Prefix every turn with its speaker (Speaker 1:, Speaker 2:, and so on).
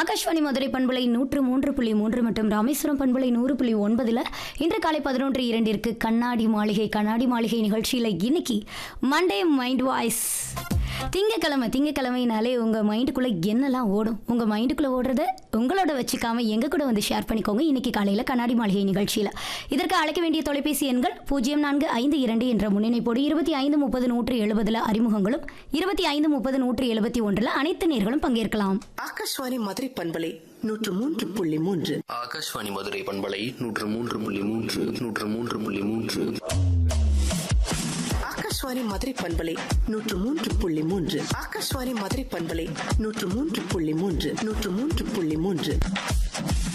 Speaker 1: ஆகாஷ்வாணி மதுரை பண்பலை நூற்று மூன்று புள்ளி மூன்று மற்றும் ராமேஸ்வரம் பண்பலை நூறு புள்ளி ஒன்பதுல இன்று காலை பதினொன்று இரண்டிற்கு கண்ணாடி மாளிகை கண்ணாடி மாளிகை நிகழ்ச்சியில இன்னைக்கு மண்டே மைண்ட் வாய்ஸ் திங்கக்கிழமை திங்கக்கிழமைனாலே உங்கள் மைண்டுக்குள்ளே என்னெல்லாம் ஓடும் உங்கள் மைண்டுக்குள்ளே ஓடுறத உங்களோட வச்சுக்காம எங்கள் கூட வந்து ஷேர் பண்ணிக்கோங்க இன்னைக்கு காலையில் கண்ணாடி மாளிகை நிகழ்ச்சியில் இதற்கு அழைக்க வேண்டிய தொலைபேசி எண்கள் பூஜ்ஜியம் நான்கு ஐந்து இரண்டு என்ற முன்னிணைப்போடு இருபத்தி ஐந்து முப்பது நூற்று எழுபதில் அறிமுகங்களும் இருபத்தி ஐந்து முப்பது நூற்று எழுபத்தி ஒன்றில் அனைத்து நேர்களும் பங்கேற்கலாம்
Speaker 2: ஆகாஷ்வாணி மதுரை பண்பலை நூற்று மூன்று புள்ளி மூன்று
Speaker 3: ஆகாஷ்வாணி மதுரை பண்பலை நூற்று மூன்று புள்ளி மூன்று நூற்று மூன்று புள்ளி மூன்று
Speaker 2: ஆகாஷ்வாணி மதுரை பண்பலை நூற்று மூன்று புள்ளி மூன்று ஆகாஷ்வாணி மதுரை பண்பலை நூற்று மூன்று புள்ளி மூன்று நூற்று மூன்று புள்ளி மூன்று